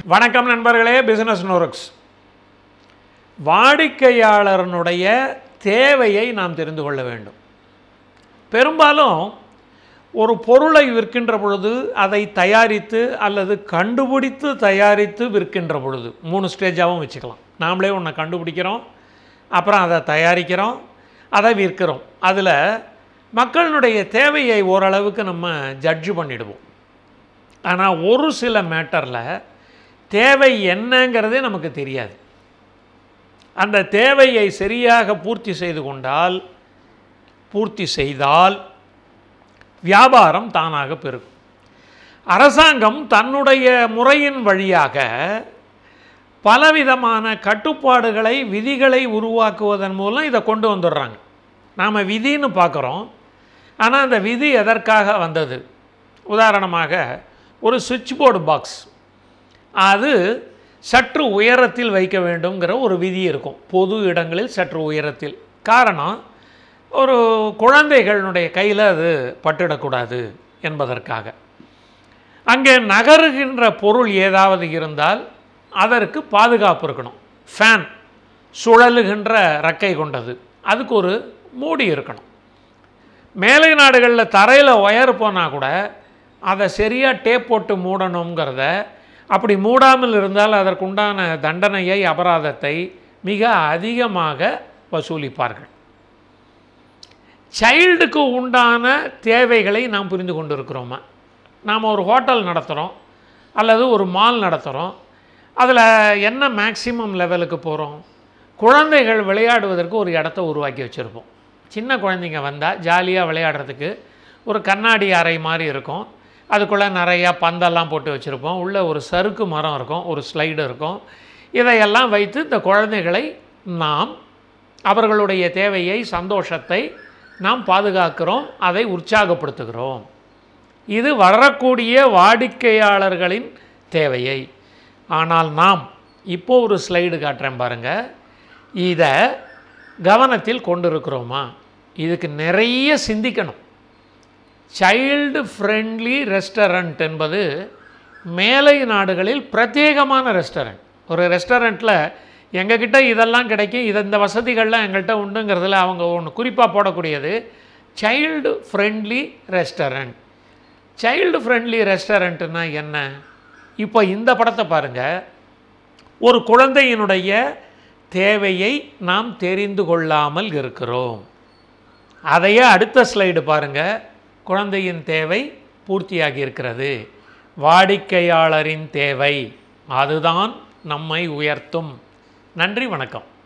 வணக்கம் நண்பர்களே பிசினஸ் நோரக்ஸ் வாடிக்கையாளரனுடைய தேவையை நாம் தெரிந்து கொள்ள வேண்டும் பெரும்பாலும் ஒரு பொருளை விற்கின்ற பொழுது அதை தயாரித்து அல்லது கண்டுபிடித்து தயாரித்து விற்கின்ற பொழுது மூணு ஸ்டேஜாகவும் வச்சுக்கலாம் நாமளே ஒன்றை கண்டுபிடிக்கிறோம் அப்புறம் அதை தயாரிக்கிறோம் அதை விற்கிறோம் அதில் மக்களினுடைய தேவையை ஓரளவுக்கு நம்ம ஜட்ஜு பண்ணிடுவோம் ஆனால் ஒரு சில மேட்டரில் தேவை என்னங்கிறதே நமக்கு தெரியாது அந்த தேவையை சரியாக பூர்த்தி செய்து கொண்டால் பூர்த்தி செய்தால் வியாபாரம் தானாக பெருகும் அரசாங்கம் தன்னுடைய முறையின் வழியாக பலவிதமான கட்டுப்பாடுகளை விதிகளை உருவாக்குவதன் மூலம் இதை கொண்டு வந்துடுறாங்க நாம் விதின்னு பார்க்குறோம் ஆனால் அந்த விதி எதற்காக வந்தது உதாரணமாக ஒரு சுவிட்ச் போர்டு பாக்ஸ் அது சற்று உயரத்தில் வைக்க வேண்டுங்கிற ஒரு விதி இருக்கும் பொது இடங்களில் சற்று உயரத்தில் காரணம் ஒரு குழந்தைகளுடைய கையில் அது பட்டுடக்கூடாது என்பதற்காக அங்கே நகருகின்ற பொருள் ஏதாவது இருந்தால் அதற்கு பாதுகாப்பு இருக்கணும் ஃபேன் சுழலுகின்ற ரெக்கை கொண்டது அதுக்கு ஒரு மூடி இருக்கணும் மேலை நாடுகளில் தரையில் ஒயர் போனால் கூட அதை சரியாக டேப் போட்டு மூடணுங்கிறத அப்படி மூடாமல் இருந்தால் அதற்குண்டான தண்டனையை அபராதத்தை மிக அதிகமாக வசூலிப்பார்கள் சைல்டுக்கு உண்டான தேவைகளை நாம் புரிந்து கொண்டு இருக்கிறோமா நாம் ஒரு ஹோட்டல் நடத்துகிறோம் அல்லது ஒரு மால் நடத்துகிறோம் அதில் என்ன மேக்சிமம் லெவலுக்கு போகிறோம் குழந்தைகள் விளையாடுவதற்கு ஒரு இடத்த உருவாக்கி வச்சுருப்போம் சின்ன குழந்தைங்க வந்தால் ஜாலியாக விளையாடுறதுக்கு ஒரு கண்ணாடி அறை மாதிரி இருக்கும் அதுக்குள்ளே நிறையா பந்தெல்லாம் போட்டு வச்சுருப்போம் உள்ளே ஒரு சறுக்கு மரம் இருக்கும் ஒரு ஸ்லைடு இருக்கும் இதையெல்லாம் வைத்து இந்த குழந்தைகளை நாம் அவர்களுடைய தேவையை சந்தோஷத்தை நாம் பாதுகாக்கிறோம் அதை உற்சாகப்படுத்துகிறோம் இது வரக்கூடிய வாடிக்கையாளர்களின் தேவையை ஆனால் நாம் இப்போ ஒரு ஸ்லைடு காட்டுறேன் பாருங்கள் இதை கவனத்தில் கொண்டிருக்கிறோமா இதுக்கு நிறைய சிந்திக்கணும் சைல்டு ஃப்ரெண்ட்லி ரெஸ்டாரண்ட் என்பது மேலை நாடுகளில் பிரத்யேகமான ரெஸ்டாரண்ட் ஒரு ரெஸ்டாரண்ட்டில் எங்ககிட்ட இதெல்லாம் கிடைக்கும் இது இந்த வசதிகள்லாம் எங்கள்கிட்ட உண்டுங்கிறதுல அவங்க ஒன்று குறிப்பாக போடக்கூடியது child friendly restaurant child friendly ரெஸ்டாரண்ட்டுனா என்ன இப்போ இந்த படத்தை பாருங்கள் ஒரு குழந்தையினுடைய தேவையை நாம் தெரிந்து கொள்ளாமல் இருக்கிறோம் அதையே அடுத்த ஸ்லைடு பாருங்கள் குழந்தையின் தேவை பூர்த்தியாகி இருக்கிறது வாடிக்கையாளரின் தேவை அதுதான் நம்மை உயர்த்தும் நன்றி வணக்கம்